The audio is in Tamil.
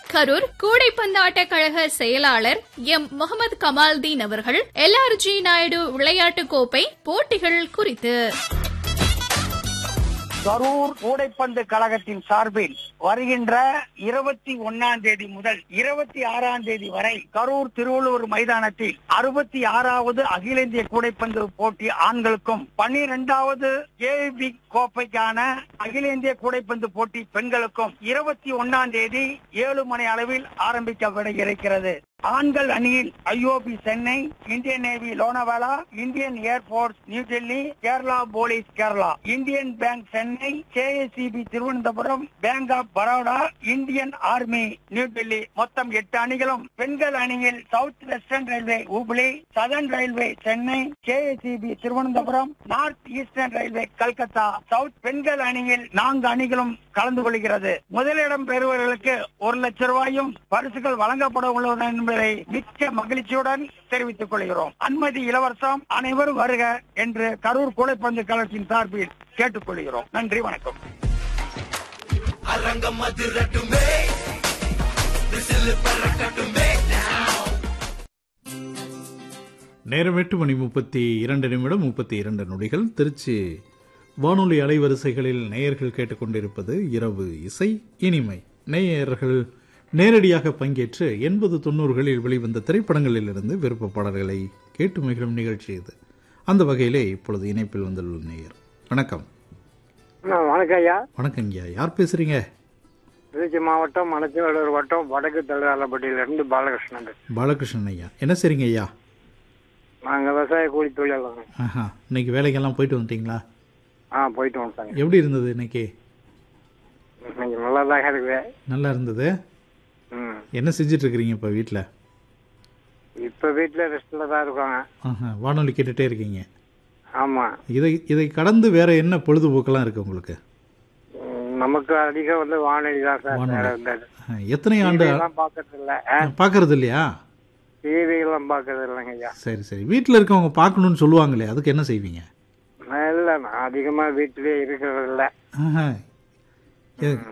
கரூர் கூடைப்பந்தாட்ட கழக செயலாளர் எம் முகமது கமால்தீன் அவர்கள் எல்ஆர்ஜி நாயுடு விளையாட்டுக் கோப்பை போட்டிகள் குறித்து கரூர் கூடைப்பந்து கழகத்தின் சார்பில் வருகின்ற இருபத்தி ஒன்னாம் தேதி முதல் இருபத்தி ஆறாம் தேதி வரை கரூர் திருவள்ளூர் மைதானத்தில் அறுபத்தி ஆறாவது அகில இந்திய கூடைப்பந்து போட்டி ஆண்களுக்கும் பன்னிரெண்டாவது ஏபி கோப்பைக்கான அகில இந்திய கூடைப்பந்து போட்டி பெண்களுக்கும் இருபத்தி ஒன்னாம் தேதி ஏழு மணி அளவில் ஆரம்பிக்கப்பட இருக்கிறது ஆண்கள் அணியில் IOB Chennai Indian navy Lonavala Indian airport new Delhi Kerala police Kerala Indian bank Chennai KSCB Thiruvananthapuram bank of Baroda Indian army new Delhi மொத்தம் எட்டு அணிகளும் பெண்கள் அணியில் south western railway Hubli southern railway Chennai KSCB Thiruvananthapuram north eastern railway Calcutta south பெண்கள் அணியில் நான்கு அணிகளும் கலந்து கொள்கிறது முதலிடம் பெறுவர்களுக்கு ஒரு லட்சம் ரூபாயும் பரிசுகள் வழங்கப்பட உள்ளது என்பதை மிக்க மகிழ்ச்சியுடன் தெரிவித்துக் கொள்கிறோம் அனுமதி இலவசம் அனைவரும் வருக என்று கரூர் கூடைப்பந்து கழகத்தின் சார்பில் கேட்டுக்கொள்கிறோம் நன்றி வணக்கம் அரங்கம் அதிரட்டுமே விசில் பறக்கட்டுமே நேரம் எட்டு மணி முப்பத்தி இரண்டு நிமிடம் முப்பத்தி இரண்டு நொடிகள் திருச்சி வானொலி அலைவரிசைகளில் நேயர்கள் கேட்டுக்கொண்டிருப்பது இரவு இசை இனிமை நேயர்கள் நேரடியாக பங்கேற்று எண்பது தொண்ணூறுகளில் வெளிவந்த திரைப்படங்களிலிருந்து விருப்ப பாடல்களை கேட்டு மகிழும் நிகழ்ச்சி இது அந்த வகையிலே இப்பொழுது இணைப்பில் வந்துள்ள நேயர் வணக்கம் வணக்கம் ஐயா வணக்கம் ஐயா யார் பேசுறீங்க திருச்சி மாவட்டம் மணச்சநல்லூர் வட்டம் வடக்கு தழுவாலப்பட்டியிலிருந்து பாலகிருஷ்ணன் பாலகிருஷ்ணன் ஐயா என்ன செய்றீங்க ஐயா நாங்கள் விவசாய கூலி தொழிலாளர் ஆஹா இன்னைக்கு வேலைக்கெல்லாம் போயிட்டு வந்துட்டீங்களா ஆ போயிட்டு வந்துட்டாங்க எப்படி இருந்தது இன்னைக்கு இன்னைக்கு நல்லா தான் இருக்குது நல்லா இருந்தது ம் என்ன செஞ்சுட்டு இருக்கிறீங்க இப்போ வீட்டில் இப்போ வீட்டில் ரெஸ்ட்டில் தான் இருக்காங்க ஆஹா வானொலி கேட்டுட்டே இருக்கீங்க ஆமாம் இதை இதை கடந்து வேற என்ன பொழுதுபோக்கெல்லாம் இருக்கு உங்களுக்கு நமக்கு அதிகம் வந்து வானொலி தான் சார் வானொலி. வேற இருந்தது ஆஹ், எத்தனை ஆண்டு எல்லாம் பார்க்கறது இல்லை பார்க்கறது இல்லையா டிவி எல்லாம் பார்க்கறது இல்லைங்க ஐயா சரி சரி வீட்டில் இருக்கவங்க பார்க்கணும்னு சொல்லுவாங்களே அதுக்கு என்ன செய்வீங்க நான் இல்லை நான் அதிகமாக வீட்டிலேயே இருக்கிறது இல்லை ஆஹா. எ-